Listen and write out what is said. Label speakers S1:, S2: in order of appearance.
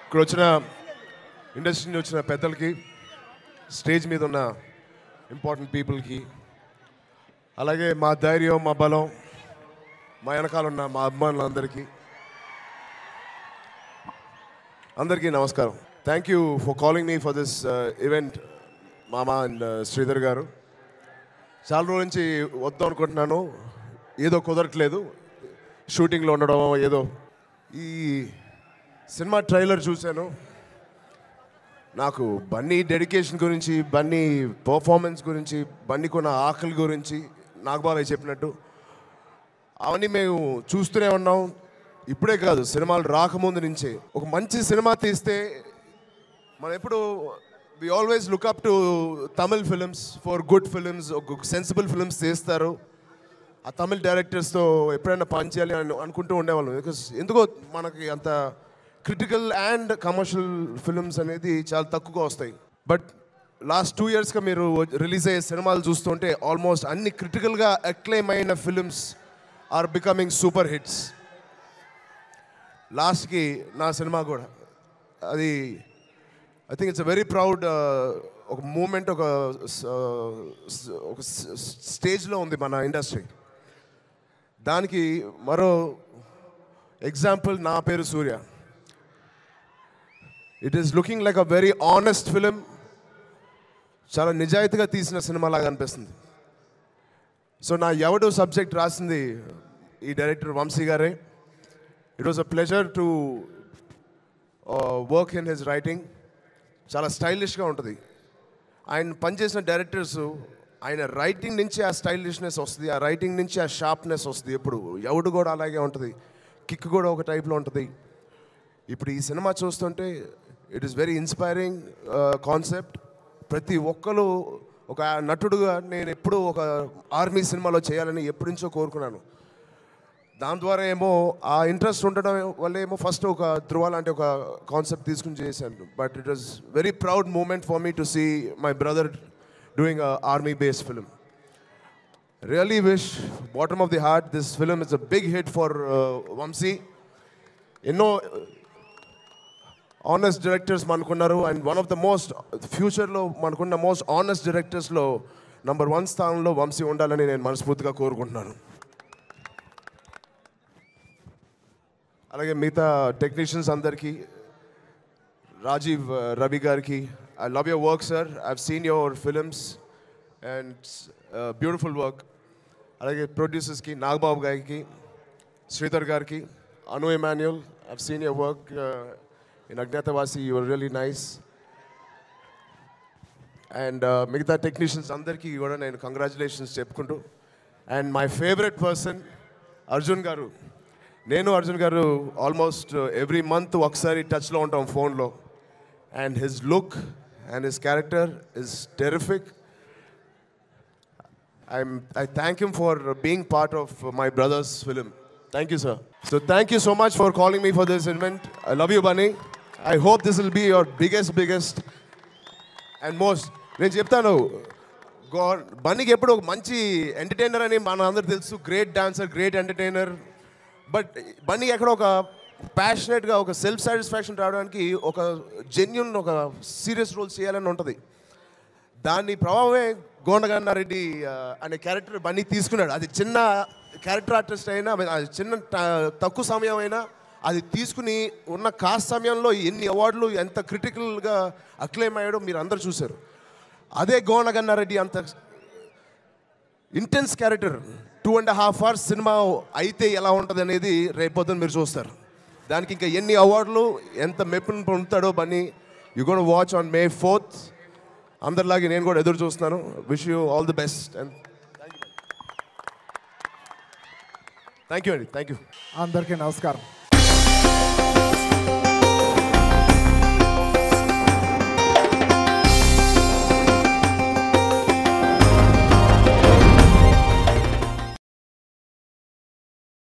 S1: ఇక్కడ వచ్చిన ఇండస్ట్రీ నుంచి వచ్చిన పెద్దలకి స్టేజ్ మీద ఉన్న ఇంపార్టెంట్ పీపుల్కి అలాగే మా ధైర్యం మా బలం మా వెనకాల ఉన్న మా అభిమానులందరికీ అందరికీ నమస్కారం thank you for calling me for this event మామ అండ్ శ్రీధర్ గారు చాలా రోజుల నుంచి వద్దాం అనుకుంటున్నాను ఏదో కుదరట్లేదు షూటింగ్లో ఉండడం ఏదో ఈ సినిమా ట్రైలర్ చూశాను నాకు బన్నీ డెడికేషన్ గురించి బన్నీ పర్ఫార్మెన్స్ గురించి బన్నీ కొన్న ఆకలి గురించి నాగబాలయ్య చెప్పినట్టు అవన్నీ మేము చూస్తూనే ఉన్నాం ఇప్పుడే కాదు సినిమాలు రాకముందు నుంచే ఒక మంచి సినిమా తీస్తే మనం ఎప్పుడు we always look up to Tamil films for good films ఒక సెన్సిబుల్ ఫిలిమ్స్ తీస్తారు ఆ తమిళ్ డైరెక్టర్స్తో ఎప్పుడైనా పని చేయాలి అని అనుకుంటూ ఉండేవాళ్ళం బికాస్ ఎందుకో మనకి అంత క్రిటికల్ అండ్ కమర్షియల్ ఫిలిమ్స్ అనేది చాలా తక్కువగా వస్తాయి బట్ లాస్ట్ టూ ఇయర్స్గా మీరు రిలీజ్ అయ్యే సినిమాలు చూస్తుంటే ఆల్మోస్ట్ అన్ని క్రిటికల్గా అక్లైమ్ అయిన films are becoming super hits లాస్ట్కి నా సినిమా కూడా అది I think it's a very proud ఒక మూమెంట్ ఒక స- స- ఒక స్టేజ్లో ఉంది మన ఇండస్ట్రీ దానికి మరో ఎగ్జాంపుల్ నా పేరు Surya it is looking like a very honest film చాలా నిజాయితీగా తీసిన సినిమా లాగా అనిపిస్తుంది సో నా ఎవడు సబ్జెక్ట్ రాసింది ఈ డైరెక్టర్ వంశీ గారే it was a pleasure to work in his writing చాలా స్టైలిష్గా ఉంటుంది ఆయన పనిచేసిన డైరెక్టర్స్ ఆయన రైటింగ్ నుంచి ఆ స్టైలిష్నెస్ వస్తుంది ఆ రైటింగ్ నుంచి ఆ షార్ప్నెస్ వస్తుంది ఎప్పుడు ఎవడు కూడా అలాగే ఉంటుంది కిక్ కూడా ఒక టైప్లో ఉంటుంది ఇప్పుడు ఈ సినిమా చూస్తుంటే it is very inspiring concept ప్రతి ఒక్కరు ఒక నటుడుగా నేను ఎప్పుడూ ఒక ఆర్మీ సినిమాలో చేయాలని ఎప్పటి నుంచో కోరుకున్నాను దాని ద్వారా ఏమో ఆ ఇంట్రెస్ట్ ఉండడం వల్ల ఏమో ఫస్ట్ ఒక ధృవ లాంటి ఒక కాన్సెప్ట్ తీసుకుని చేశాను but it was very proud moment for me to see my brother doing army based film really wish bottom of the heart this film is a big hit for Vamsi ఎన్నో honest directors మనకున్నారు and one of the most ఫ్యూచర్లో మనకున్న most honest డైరెక్టర్స్లో number one స్థానంలో వంశీ ఉండాలని నేను మనస్ఫూర్తిగా కోరుకుంటున్నాను అలాగే మిగతా టెక్నీషియన్స్ అందరికీ రాజీవ్ uh, రవి గారికి I love your work sir I seen your films and beautiful work అలాగే ప్రొడ్యూసర్స్కి నాగబాబు గారికి శ్రీధర్ గారికి Anu Emmanuel I seen your work in Agnyaathavaasi your really nice and మిగతా టెక్నీషియన్స్ అందరికీ కూడా నేను కంగ్రాచులేషన్స్ చెప్పుకుంటూ and my favourite person Arjun గారు నేను అర్జున్ గారు ఆల్మోస్ట్ ఎవ్రీ మంత్ ఒకసారి టచ్లో ఉంటాం ఫోన్లో and his look and his character is terrific I'm I thank him for being part of my brother's film thank you sir so thank you so much for calling me for this event I love you Bunny I hope this will be your biggest biggest and most నేను చెప్తాను God బన్నీకి ఎప్పుడు ఒక మంచి entertainer అని మన అందరు తెలుసు great dancer great entertainer but Bunny ఎక్కడ ఒక ప్యాషనెట్గా ఒక సెల్ఫ్ సాటిస్ఫాక్షన్ రావడానికి ఒక జెన్యున్ ఒక సీరియస్ రోల్ చేయాలని ఉంటుంది దాని ప్రభావమే గోండగన్నారెడ్డి ఆ, అనే క్యారెక్టర్ బన్నీ తీసుకున్నాడు అది చిన్న క్యారెక్టర్ ఆర్టిస్ట్ అయినా అది చిన్న ట- తక్కువ సమయం అయినా అది తీసుకుని ఉన్న కాస్ట్ సమయంలో ఎన్ని అవార్డులు ఎంత క్రిటికల్గా అక్లెయిమ్ అయ్యాడో మీరు అందరు చూశారు అదే గోనగన్నారెడ్డి అంత intense character two and half hours cinema అయితే ఎలా ఉంటుంది అనేది రేపొద్దున మీరు చూస్తారు దానికి ఇంకా ఎన్ని అవార్డులు ఎంత మెప్పును పొందుతాడో Bunny you gonna watch on May fourth అందరిలాగే నేను కూడా ఎదురు చూస్తున్నాను wish you all the best and thank you అండి థ్యాంక్ యూ
S2: అందరికీ నమస్కారం